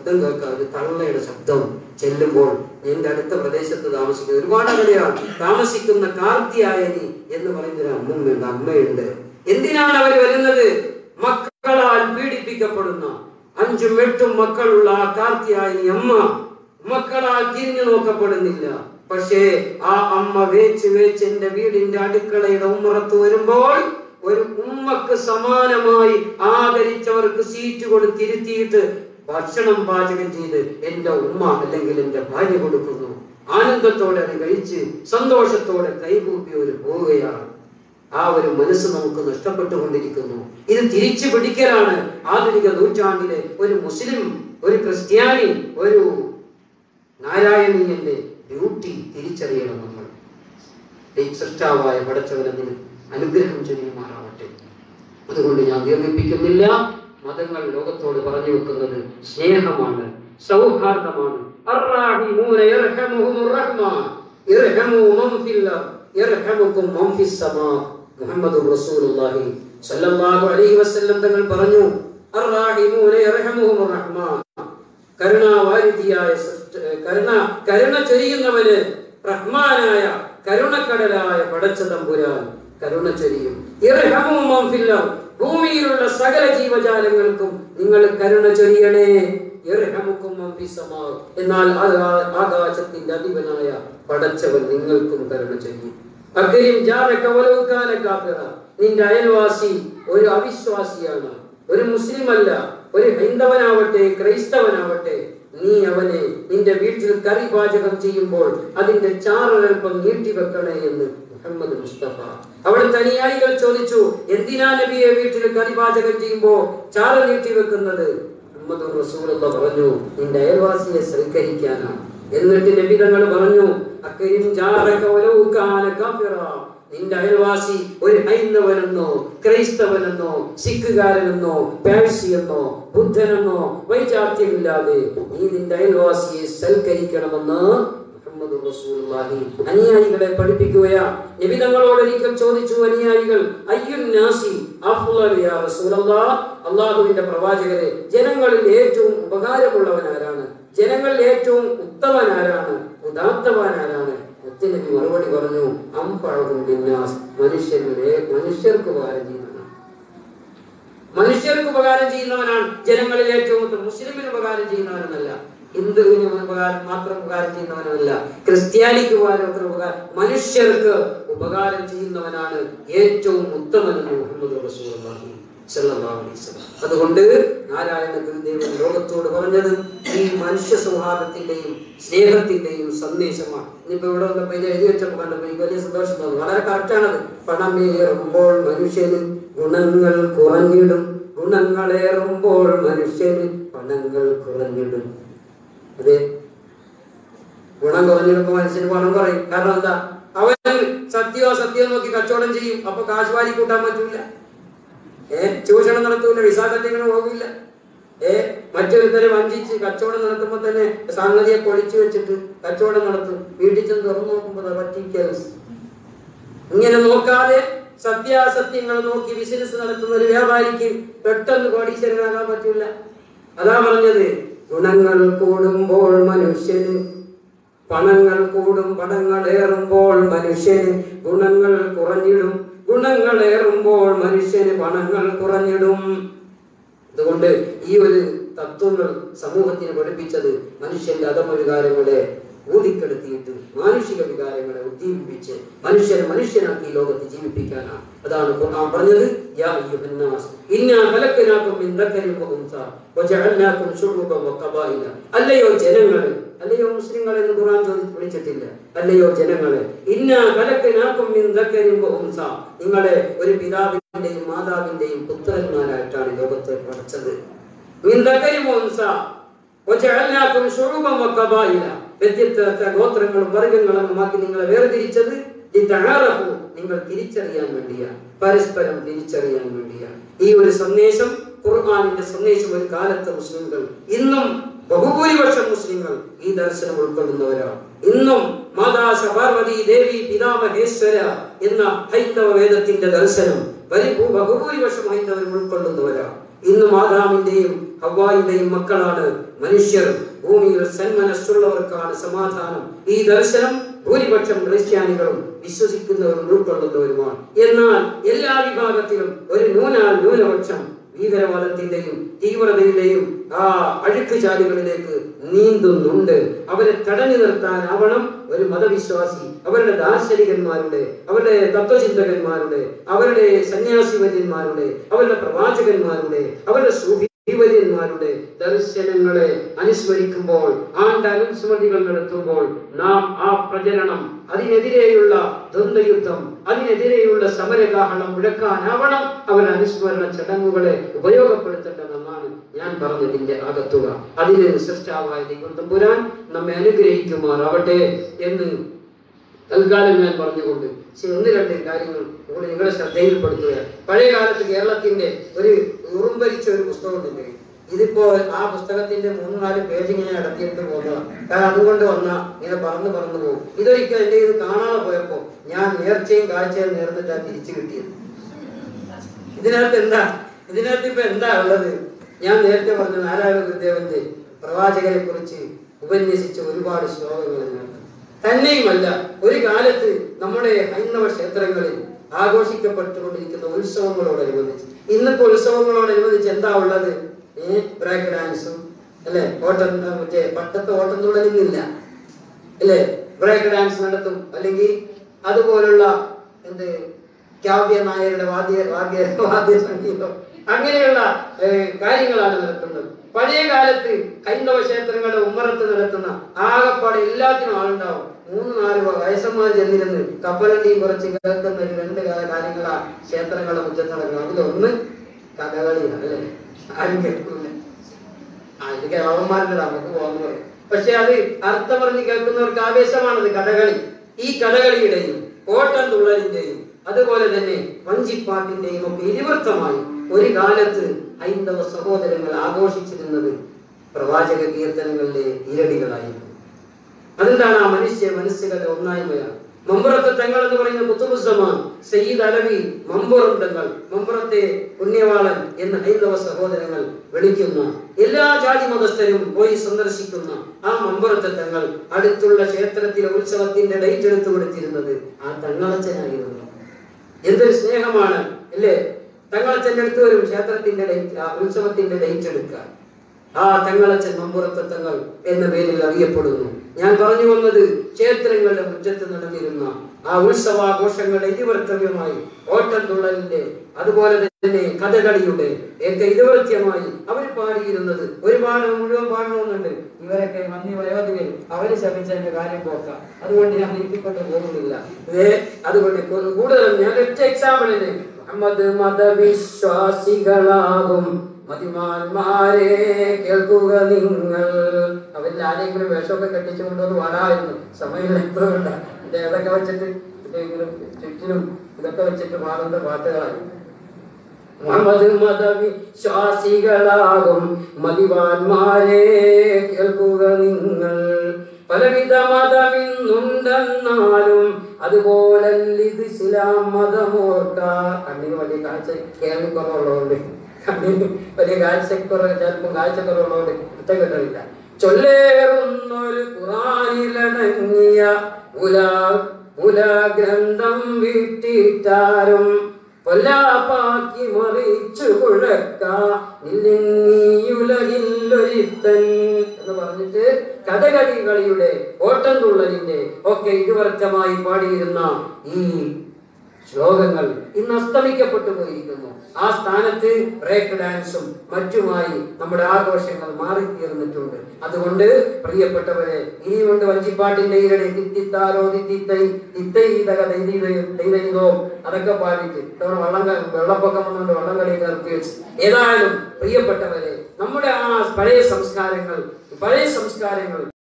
ശബ്ദം കേൾക്കാം ഒരു തള്ളയുടെ ശബ്ദം ചെല്ലുമ്പോൾ എന്റെ അടുത്ത പ്രദേശത്ത് താമസിക്കുന്ന ഒരുപാട് അകലെയാണ് താമസിക്കുന്ന കാർത്തിയായനി എന്ന് പറയുന്ന ഒരു അമ്മയുണ്ട് അമ്മയുണ്ട് എന്തിനാണ് അവർ വരുന്നത് മക്കളാൽ പീഡിപ്പിക്കപ്പെടുന്ന അഞ്ചും എട്ടും മക്കളുള്ള ആ കാർത്തിയായനി അമ്മ മക്കളാൽ തിരിഞ്ഞു നോക്കപ്പെടുന്നില്ല പക്ഷേ ആ അമ്മ വേച്ച് വേച്ച് എന്റെ വീടിന്റെ അടുക്കളയുടെ ഉമ്മറത്ത് വരുമ്പോൾ ഒരു ഉമ്മക്ക് സമാനമായി ആദരിച്ചവർക്ക് സീറ്റ് കൊടുത്തിരുത്തിയിട്ട് ഭക്ഷണം പാചകം ചെയ്ത് എന്റെ ഉമ്മ അല്ലെങ്കിൽ എന്റെ ഭാര്യ കൊടുക്കുന്നു ആനന്ദത്തോടെ അത് കഴിച്ച് സന്തോഷത്തോടെ കൈകൂപ്പി ഒരു പോവുകയാണ് ആ ഒരു മനസ്സ് നമുക്ക് നഷ്ടപ്പെട്ടുകൊണ്ടിരിക്കുന്നു ഇത് തിരിച്ചു പിടിക്കലാണ് ആധുനിക നൂറ്റാണ്ടിലെ ഒരു മുസ്ലിം ഒരു ക്രിസ്ത്യാനി ഒരു നാരായണീയന്റെ ഡ്യൂട്ടി തിരിച്ചറിയണം നമ്മൾ ഈ സൃഷ്ടാവായ പടച്ചവനതിന് അനുഗ്രഹം ചെയ്യുമാറാവട്ടെ അതുകൊണ്ട് ഞാൻ ദീർഘിപ്പിക്കുന്നില്ല മതങ്ങൾ ലോകത്തോട് പറഞ്ഞു വെക്കുന്നത് സ്നേഹമാണ് സൗഹാർദ്ദമാണ് അർറാഹിമൂന യർഹമുഹുമുർ റഹ്മാൻ. ഇർഹമു മൻ ഫിൽ അർദ് യർഹമുക്കും മൻ ഫിസ് സമാ. മുഹമ്മദുർ റസൂലുള്ളാഹി സ്വല്ലല്ലാഹു അലൈഹി വസല്ലം തങ്ങൾ പറഞ്ഞു അർറാഹിമൂന യർഹമുഹുമുർ റഹ്മാൻ. കരുണാവാരിധിയായ സൃഷ്ട- കരുണ കരുണ ചൊരിയുന്നവന് റഹ്മാനായ കരുണക്കടലായ പടച്ച തമ്പുരാൻ കരുണ ചൊരിയും ഇർഹമു മൻ ഫിൽ അർദ്. ഭൂമിയിലുള്ള സകല ജീവജാലങ്ങൾക്കും നിങ്ങൾ കരുണ ചൊരിയണേ ഇർഹമുക്കും മൻ ഫിസ് സമാ. എന്നാൽ ആകാ- ആകാശത്തിന്റെ അധിപനായ പടച്ചവൻ നിങ്ങൾക്കും കരുണ ചെയ്യും അക്കരിം ജാറക വലൗ കാന കാഫിറ. നിന്റെ അയൽവാസി ഒരു അവിശ്വാസിയാണ് ഒരു മുസ്ലിം അല്ല ഒരു ഹൈന്ദവനാവട്ടെ ക്രൈസ്തവനാവട്ടെ നീ അവനെ നിന്റെ വീട്ടിൽ കറി പാചകം ചെയ്യുമ്പോൾ അതിന്റെ ചാറൊരൽപ്പം നീട്ടിവെക്കണേ എന്ന് മുഹമ്മദ് മുസ്തഫ അവിടുത്തെ അനുയായികൾ ചോദിച്ചു എന്തിനാ നബിയെ വീട്ടിൽ കറി പാചകം ചെയ്യുമ്പോ ചാറ് നീട്ടിവെക്കുന്നത് മുഹമ്മദ് റസൂലുള്ള പറഞ്ഞു നിന്റെ അയൽവാസിയെ സൽക്കരിക്കാനാണ് എന്നിട്ട് നബി തങ്ങൾ പറഞ്ഞു അക്കരിം ജാറക വലൗ കാന കാഫിറ. നിന്റെ അയൽവാസി ഒരു ഹൈന്ദവനെന്നോ ക്രൈസ്തവനെന്നോ സിഖുകാരനെന്നോ പാഴ്സിയെന്നോ ബുദ്ധനെന്നോ വൈചാത്യമില്ലാതെ നീ നിന്റെ അയൽവാസിയെ സൽക്കരിക്കണമെന്ന് മുഹമ്മദ് റസൂലുള്ളാഹി അനുയായികളെ പഠിപ്പിക്കുകയാ നബി തങ്ങളോട് ഒരിക്കൽ ചോദിച്ചു അനുയായികൾ അയ്യുൻ നാസി അഫ്ളൽ യാ റസൂലല്ലാഹ് അള്ളാഹുവിന്റെ പ്രവാചകരെ ജനങ്ങളിൽ ഏറ്റവും ഉപകാരമുള്ളവൻ ആരാണ് ജനങ്ങളിൽ ഏറ്റവും ഉത്തമൻ ആരാണ് ഉദാത്തവാൻ ആരാണ് മുത്തനബി മറുപടി പറഞ്ഞു അമ്പഴകും ബിന്നാസ് മനുഷ്യരുടെ മനുഷ്യർക്ക് ഉപകാരം ചെയ്യുന്നവനാണ് മനുഷ്യർക്ക് ഉപകാരം ചെയ്യുന്നവനാണ് ജനങ്ങളിൽ ഏറ്റവും ഉത്തമം മുസ്ലിമിന് ഉപകാരം ചെയ്യുന്നവനെന്നല്ല ഹിന്ദുവിന് ഉപകാരം മാത്രം ഉപകാരം ചെയ്യുന്നവനല്ല ക്രിസ്ത്യാനിക്ക് ഉപകാരം മാത്രം ഉപകാരം മനുഷ്യർക്ക് ഉപകാരം ചെയ്യുന്നവനാണ് ഏറ്റവും ഉത്തമനെന്ന് മുഹമ്മദ് റസൂലുള്ളാഹി സ്വല്ലല്ലാഹു അലൈഹി വസല്ലം. അതുകൊണ്ട് നാരായണ ഗുരുദേവൻ ലോകത്തോട് പറഞ്ഞത് ഈ മനുഷ്യ സൗഹാർദ്ദത്തിന്റെയും സ്നേഹത്തിന്റെയും സന്ദേശമാണ് ഇനിയിപ്പോ ഇവിടെ വന്നപ്പോ ഇത് എഴുതി വെച്ചപ്പോ കണ്ടപ്പോ എനിക്ക് വലിയ സന്തോഷം തോന്നുന്നു വളരെ കറക്റ്റാണത് പണമേറുമ്പോൾ മനുഷ്യന് ഗുണങ്ങൾ കുറഞ്ഞിടും ഗുണങ്ങളേറുമ്പോൾ മനുഷ്യന് പണങ്ങൾ കുറഞ്ഞിടും അതെ ഗുണം കുറഞ്ഞിടുമ്പോ മനുഷ്യന് പണം കുറയും കാരണം എന്താ അവൻ സത്യോ സത്യം നോക്കി കച്ചവടം ചെയ്യും അപ്പൊ കാശ് വാരി കൂട്ടാൻ പറ്റൂല ഏ ചൂഷണം നടത്തൂല വിസാഖത്യങ്ങൾ പോകില്ല ഏ മറ്റൊരുത്തരെ വഞ്ചിച്ച് കച്ചവടം നടത്തുമ്പോ തന്നെ സംഗതിയെ പൊളിച്ചു വെച്ചിട്ട് കച്ചവടം നടത്തും വീട്ടിൽ ചെന്ന് തുറന്നു നോക്കുമ്പോ പറ്റിക്കൽ ഇങ്ങനെ നോക്കാതെ സത്യാസത്യങ്ങൾ നോക്കി ബിസിനസ് നടത്തുന്ന ഒരു വ്യാപാരിക്ക് പെട്ടെന്ന് കോടീശ്വരനാകാൻ പറ്റൂല അതാ പറഞ്ഞത് ഗുണങ്ങൾ കൂടുമ്പോൾ മനുഷ്യന് പണങ്ങൾ കൂടും പണങ്ങൾ ഏറുമ്പോൾ മനുഷ്യന് ഗുണങ്ങൾ കുറഞ്ഞിടും ഗുണങ്ങൾ ഏറുമ്പോൾ മനുഷ്യന് പണങ്ങൾ കുറഞ്ഞിടും അതുകൊണ്ട് ഈ ഒരു തത്വങ്ങൾ സമൂഹത്തിന് പഠിപ്പിച്ചത് മനുഷ്യന്റെ അധമവികാരങ്ങളെ ഊതിക്കെടുത്തിയിട്ട് മാനുഷിക വികാരങ്ങളെ ഉദ്ദീപിപ്പിച്ച് മനുഷ്യനെ മനുഷ്യനാക്കി ഈ ലോകത്ത് ജീവിപ്പിക്കാനാണ് അതാണ് ഖുർആൻ പറഞ്ഞത് യാ അയ്യുഹന്നാസ് ഇന്നാ ഖലഖനാകും മിൻ ദക്കരിൻ വ ഉൻസ വജഅൽനാകും ശുഉബൻ വ ഖബായില അല്ലയോ ജനങ്ങളെ അല്ലയോ മുസ്ലിങ്ങളെ എന്ന് ഖുർആൻ ചോദിച്ച് വിളിച്ചിട്ടില്ല അല്ലയോ ജനങ്ങളെ ഇന്നാ ഖലഖനാകും മിൻ ദക്കരിൻ വ ഉൻസ നിങ്ങളെ ഒരു പിതാവിന്റെയും മാതാവിന്റെയും പുത്രന്മാരായിട്ടാണ് ഈ ലോകത്തെ പഠിച്ചത് മിൻ ദക്കരിൻ വ ഉൻസ വജഅൽനാകും ശുഉബൻ വ ഖബായില വ്യത്യസ്ത ഗോത്രങ്ങളും വർഗങ്ങളും ആക്കി നിങ്ങളെ വേർതിരിച്ചത് ലിതഅറഫു, നിങ്ങൾ തിരിച്ചറിയാൻ വേണ്ടിയാണ് പരസ്പരം തിരിച്ചറിയാൻ വേണ്ടിയാണ് ഈ ഒരു സന്ദേശം ഖുർആാനിന്റെ സന്ദേശം ഒരു കാലത്തെ മുസ്ലിംകൾ ഇന്നും ബഹുഭൂരിപക്ഷം മുസ്ലിങ്ങൾ ഈ ദർശനം ഉൾക്കൊള്ളുന്നവരാണ് ഇന്നും മാതാശ പാർവതി ദേവി പിതാമഹേശ്വര എന്ന ഹൈന്ദവ വേദത്തിന്റെ ദർശനം പരിഭൂ ബഹുഭൂരിപക്ഷം ഹൈന്ദവർ ഉൾക്കൊള്ളുന്നവരാണ് ഇന്നും ആദാമിന്റെയും ഹവായിന്റെയും മക്കളാണ് മനുഷ്യർ ഭൂമിയിൽ സന്മനസ്സുള്ളവർക്കാണ് സമാധാനം ഈ ദർശനം ഭൂരിപക്ഷം ക്രിസ്ത്യാനികളും വിശ്വസിക്കുന്നവരും ഉൾക്കൊള്ളുന്നവരുമാണ് എന്നാൽ എല്ലാ വിഭാഗത്തിലും ഒരു ന്യൂനാൽ ന്യൂനപക്ഷം ഭീകരവാദത്തിന്റെയും തീവ്രതയുടെയും ആ അഴുക്കുചാലുകളിലേക്ക് നീന്തുന്നുണ്ട് അവരെ തടഞ്ഞു നിർത്താനാവണം ഒരു മതവിശ്വാസി അവരുടെ ദാർശനികന്മാരുടെ അവരുടെ തത്വചിന്തകന്മാരുടെ അവരുടെ സന്യാസിവര്യന്മാരുടെ അവരുടെ പ്രവാചകന്മാരുടെ അവരുടെ സൂഫി ീവര്യന്മാരുടെ ദർശനങ്ങളെ അനുസ്മരിക്കുമ്പോൾ ആണ്ട് അനുസ്മൃതികൾ നടത്തുമ്പോൾ നാം ആ പ്രചരണം അതിനെതിരെയുള്ള ദ്വന്ദ്വയുദ്ധം അതിനെതിരെയുള്ള സമരകാഹളം മുഴക്കാനാവണം അവരുടെ അനുസ്മരണ ചടങ്ങുകളെ ഉപയോഗപ്പെടുത്തേണ്ടതെന്നാണ് ഞാൻ പറഞ്ഞതിന്റെ അകത്തുക അതിന് സൃഷ്ടാവായ ദൈവം തമ്പുരാൻ നമ്മെ അനുഗ്രഹിക്കുമാറാവട്ടെ എന്ന് തൽക്കാലം ഞാൻ പറഞ്ഞുകൊണ്ട് പക്ഷെ ഒന്ന് രണ്ട് കാര്യങ്ങൾ കൂടി നിങ്ങളുടെ ശ്രദ്ധയിൽപ്പെടുത്തുക പഴയ കാലത്ത് കേരളത്തിന്റെ ഒരു ഉറുമ്പരിച്ച ഒരു പുസ്തകം ഉണ്ട് എൻ്റെ കയ്യിൽ. ഇതിപ്പോ ആ പുസ്തകത്തിന്റെ മൂന്ന് നാല് പേജ് ഇങ്ങനെ അടത്തിയിട്ട് പോകുന്നതാണ് കാരണം അതുകൊണ്ട് വന്ന ഇങ്ങനെ പറന്ന് പറന്ന് പോകും ഇതൊരിക്കൽ എന്റെ ഇത് കാണാതെ പോയപ്പോ ഞാൻ നേർച്ചയും കാഴ്ചയും നേർന്നിട്ടാ തിരിച്ചു കിട്ടിയത് ഇതിനകത്ത് എന്താ ഇതിനകത്ത് ഇപ്പൊ എന്താ ഉള്ളത് ഞാൻ നേരത്തെ പറഞ്ഞ നാരായണ ഗുരുദേവന്റെ പ്രവാചകരെ കുറിച്ച് ഉപന്യസിച്ച ഒരുപാട് ശ്ലോകങ്ങൾ ഇതിനകത്ത് തന്നെയുമല്ല ഒരു കാലത്ത് നമ്മുടെ ഹൈന്ദവ ക്ഷേത്രങ്ങളിൽ ആഘോഷിക്കപ്പെട്ടുകൊണ്ടിരിക്കുന്ന ഉത്സവങ്ങളോടനുബന്ധിച്ച് ഇന്നിപ്പോ ഉത്സവങ്ങളോടനുബന്ധിച്ച് എന്താ ഉള്ളത് ഏ ബ്രേക്ക് ഡാൻസും അല്ലെ ഓട്ടം മറ്റേ പട്ടത്തെ ഓട്ടം തുടങ്ങുന്നില്ല അല്ലേ ബ്രേക്ക് ഡാൻസ് നടത്തും അല്ലെങ്കിൽ അതുപോലുള്ള എന്ത് കാവ്യ നായരുടെ വാദ്യ വാദ്യ വാദ്യ സംഗീതം അങ്ങനെയുള്ള ഏ, കാര്യങ്ങളാണ് നടത്തുന്നത് പഴയ കാലത്ത് ഹൈന്ദവ ക്ഷേത്രങ്ങളുടെ ഉമ്മറത്ത് നടത്തുന്ന ആകപ്പാടെ എല്ലാത്തിനും ആളുണ്ടാവും മൂന്ന് നാല് വയസ്സന്മാർ ചെന്നിരുന്ന് കപ്പലണ്ടിയും കുറച്ച് കേൾക്കുന്ന ഒരു രണ്ട് കാ- കാര്യങ്ങളാ ക്ഷേത്രങ്ങളുടെ മുറ്റത്ത് നടക്കുന്നത് അതിലൊന്ന് കഥകളിയാണ് അല്ലേ ആരും കേൾക്കില്ല ആ ഇത് കേരളന്മാരുടെ നമുക്ക് പോകുന്നു പറയും പക്ഷെ അത് അർത്ഥം പറഞ്ഞ് കേൾക്കുന്നവർക്ക് ആവേശമാണത് കഥകളി ഈ കഥകളിയുടെയും ഓട്ടം തുള്ളലിന്റെയും അതുപോലെ തന്നെ വഞ്ചിപ്പാട്ടിന്റെയും ഒക്കെ ഇതിവൃത്തമായി ഒരു കാലത്ത് ഹൈന്ദവ സഹോദരങ്ങൾ ആഘോഷിച്ചിരുന്നത് പ്രവാചക കീർത്തനങ്ങളിലെ ഇരടികളായിരുന്നു അതെന്താണ് ആ മനുഷ്യ മനസ്സുകളുടെ ഒന്നായ്മയാണ് മമ്പുറത്തെ തങ്ങൾ എന്ന് പറയുന്ന കുത്തുബുസമാൻ സയ്യിദ് അലവി മമ്പുറം തങ്ങൾ മമ്പുറത്തെ പുണ്യവാളൻ എന്ന് ഹൈന്ദവ സഹോദരങ്ങൾ വിളിക്കുന്ന എല്ലാ ജാതി മതസ്ഥരും പോയി സന്ദർശിക്കുന്ന ആ മമ്പുറത്തെ തങ്ങൾ അടുത്തുള്ള ക്ഷേത്രത്തിലെ ഉത്സവത്തിന്റെ ഡേറ്റ് എടുത്തു കൊടുത്തിരുന്നത് ആ തങ്ങളച്ചനായിരുന്നു എന്തൊരു സ്നേഹമാണ് അല്ലേ തങ്ങളച്ചന്റെ അടുത്ത് വരും ക്ഷേത്രത്തിന്റെ ഡേറ്റ് ആ ഉത്സവത്തിന്റെ ഡേറ്റ് എടുക്കാൻ ആ തങ്ങളച്ചൻ മമ്പുറത്തെ തങ്ങൾ എന്ന പേരിൽ അറിയപ്പെടുന്നു ഞാൻ പറഞ്ഞു വന്നത് ക്ഷേത്രങ്ങളുടെ മുറ്റത്ത് നടന്നിരുന്ന ആ ഉത്സവാഘോഷങ്ങളുടെ ഇതിവർത്തവ്യമായി ഓട്ടംതുള്ളലിന്റെ അതുപോലെ തന്നെ കഥകളിയുടെ ഒക്കെ ഇതിവൃത്യമായി അവർ പാടിയിരുന്നത് ഒരുപാട് മുഴുവൻ പാടണമെന്നുണ്ട് ഇവരൊക്കെ മന്ദി വയോധികർ അവര് ശപിച്ചതിന്റെ കാര്യം പോക്കാം അതുകൊണ്ട് ഞാൻ നീട്ടിക്കൊണ്ട് പോകുന്നില്ല ഏ അതുകൊണ്ട് കൂ- കൂടുതലും ഞാൻ ഒറ്റ എക്സാമ്പിളിന് മുഹമ്മദ് മതവിശ്വാസികളാകും മതിമാന്മാരെ കേൾക്കുക നിങ്ങൾ അവരിൽ ആരെങ്കിലും വേഷമൊക്കെ കെട്ടിച്ചു കൊണ്ടുവന്ന് പാടായിരുന്നു സമയം എപ്പോഴുണ്ട് ഇതൊക്കെ വെച്ചിട്ട് ഇതെങ്കിലും ചുറ്റിനും ഇതൊക്കെ വെച്ചിട്ട് പാടുന്ന പാട്ടുകളായി മുഹമ്മദ് മതവിശ്വാസികളാകും മതിവാന്മാരെ കേൾക്കുക നിങ്ങൾ പലവിധ മതമിന്നുണ്ടെന്നാലും അതുപോലല്ലിത് ഇസ്ലാം മതമോർക്ക കണ്ണിന് വലിയ കാഴ്ച കേൾവിക്കുറവുള്ളതുകൊണ്ട് കണ്ണിന് വലിയ കാഴ്ചക്കുറവ് ചിലപ്പോൾ കാഴ്ചക്കുറവുള്ളതുകൊണ്ട് കുറ്റം കിട്ടണില്ല ചൊല്ലേറുന്നൊരു ഖുറാനിലടങ്ങിയ ഉലാ ഉലാഗ്രന്ഥം വിട്ടിട്ടാരും കൊല്ലാപ്പാക്കി മറിച്ചു കുഴക്ക ഇല്ലുലകില്ലൊരുത്തൻ എന്ന് പറഞ്ഞിട്ട് കഥകളികളിയുടെ ഓട്ടംതുള്ളലിന്റെ ഒക്കെ ഇരുവർത്തമായി പാടിയിരുന്ന ഈ ശ്ലോകങ്ങൾ ഇന്ന് അസ്തമിക്കപ്പെട്ടു പോയിരിക്കുന്നു ആ സ്ഥാനത്ത് ബ്രേക്ക് ഡാൻസും മറ്റുമായി നമ്മുടെ ആഘോഷങ്ങൾ മാറിത്തീർന്നിട്ടുണ്ട് അതുകൊണ്ട് പ്രിയപ്പെട്ടവരെ ഇനിയുണ്ട് വഞ്ചിപ്പാട്ടിന്റെ ഈരടെ തിത്തിത്താരോ തിത്തിത്തൈ തിത്തൈ തക ദൈതൈതോ അതൊക്കെ പാടിയിട്ട് ഇത്തവണ വള്ളം ക- വെള്ളപ്പൊക്കം വന്നുകൊണ്ട് വള്ളം കളി നിർത്തി വെച്ച് ഏതായാലും പ്രിയപ്പെട്ടവരെ നമ്മുടെ ആ പഴയ സംസ്കാരങ്ങൾ പഴയ സംസ്കാരങ്ങൾ